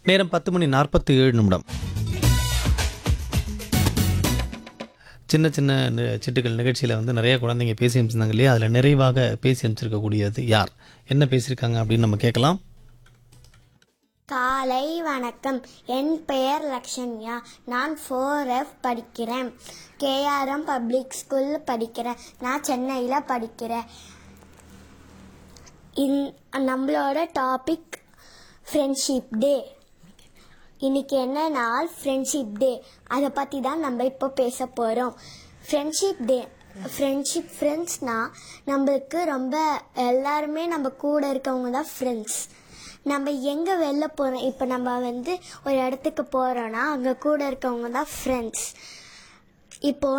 நேரம் பத்து மணி நாற்பத்தி ஏழு நிமிடம் சின்ன சின்ன நி- சிட்டுக்கள் நிகழ்ச்சியில் வந்து நிறைய குழந்தைங்க பேசி அனுப்பிச்சிருந்தாங்க இல்லையா அதில் நிறைவாக பேசி அனுப்பிச்சிருக்கக்கூடியது யார் என்ன பேசியிருக்காங்க அப்படின்னு நம்ம கேட்கலாம் காலை வணக்கம் என் பெயர் லக்ஷன்யா நான் ஃபோர் எஃப் படிக்கிறேன் கேஆர்எம் பப்ளிக் ஸ்கூல் படிக்கிறேன் நான் சென்னையில் படிக்கிறேன் இன் நம்மளோட டாபிக் ஃப்ரெண்ட்ஷிப் டே இன்னைக்கு என்ன நாள் ஃப்ரெண்ட்ஷிப் டே அதை பற்றி தான் நம்ம இப்போ பேச போகிறோம் ஃப்ரெண்ட்ஷிப் டே ஃப்ரெண்ட்ஷிப் ஃப்ரெண்ட்ஸ்னா நம்மளுக்கு ரொம்ப எல்லாருமே நம்ம கூட இருக்கவங்க தான் ஃப்ரெண்ட்ஸ் நம்ம எங்கே வெளில போகிறோம் இப்போ நம்ம வந்து ஒரு இடத்துக்கு போகிறோன்னா அங்கே கூட இருக்கவங்க தான் ஃப்ரெண்ட்ஸ் இப்போ